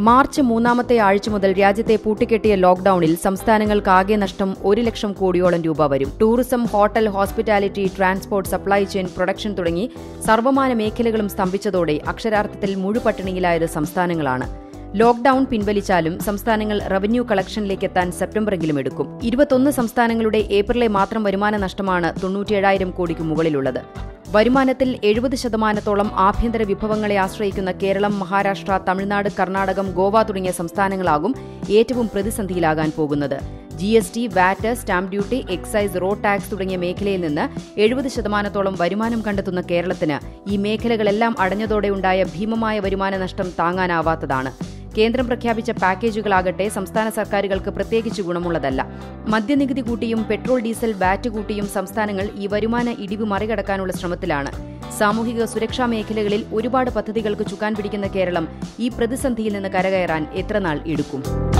March മൂന്നാമത്തെ ആഴ്ച മുതൽ രാജ്യത്തെ പൂട്ടിക്കെട്ടിയ ലോക്ഡൌണിൽ സംസ്ഥാനങ്ങൾക്ക് ആകെ നഷ്ടം ഒരു ലക്ഷം കോടിയോളം രൂപ വരും tourism hotel hospitality transport supply chain production തുടങ്ങി സർവമാന മേഖലകളും സ്തംഭിച്ചതോടെ അക്ഷരാർത്ഥത്തിൽ മുഴുപട്ടിണിയിലായത് സംസ്ഥാനങ്ങളാണ് ലോക്ഡൌൺ പിൻവലിച്ചാലും സംസ്ഥാനങ്ങൾ റവന്യൂ കളക്ഷനിലേക്ക് എത്താൻ സെപ്റ്റംബറെങ്കിലും എടുക്കും ഇരുപത്തൊന്ന് സംസ്ഥാനങ്ങളുടെ ഏപ്രിലെ മാത്രം വരുമാന നഷ്ടമാണ് തൊണ്ണൂറ്റിയേഴായിരം കോടിക്ക് മുകളിലുള്ളത് വരുമാനത്തിൽ എഴുപത് ശതമാനത്തോളം ആഭ്യന്തര വിഭവങ്ങളെ ആശ്രയിക്കുന്ന കേരളം മഹാരാഷ്ട്ര തമിഴ്നാട് കർണാടകം ഗോവ തുടങ്ങിയ സംസ്ഥാനങ്ങളാകും ഏറ്റവും പ്രതിസന്ധിയിലാകാൻ പോകുന്നത് G S T VAT stamp duty excise road tax തുടങ്ങിയ മേഖലയിൽ നിന്ന് എഴുപത് ശതമാനത്തോളം വരുമാനം കണ്ടെത്തുന്ന കേരളത്തിന് ഈ മേഖലകളെല്ലാം അടഞ്ഞതോടെ ഉണ്ടായ ഭീമമായ വരുമാന നഷ്ടം താങ്ങാനാവാത്തതാണ് കേന്ദ്രം പ്രഖ്യാപിച്ച പാക്കേജുകളാകട്ടെ സംസ്ഥാന സർക്കാരുകൾക്ക് പ്രത്യേകിച്ച് ഗുണമുള്ളതല്ല മദ്യനികുതി കൂട്ടിയും പെട്രോൾ ഡീസൽ വാറ്റ് കൂട്ടിയും സംസ്ഥാനങ്ങൾ ഈ വരുമാന ഇടിവ് മറികടക്കാനുള്ള ശ്രമത്തിലാണ് സാമൂഹിക സുരക്ഷാ മേഖലകളിൽ ഒരുപാട് പദ്ധതികൾക്ക് ചുക്കാൻ പിടിക്കുന്ന കേരളം ഈ പ്രതിസന്ധിയിൽ നിന്ന് കരകയറാൻ എത്ര നാൾ എടുക്കും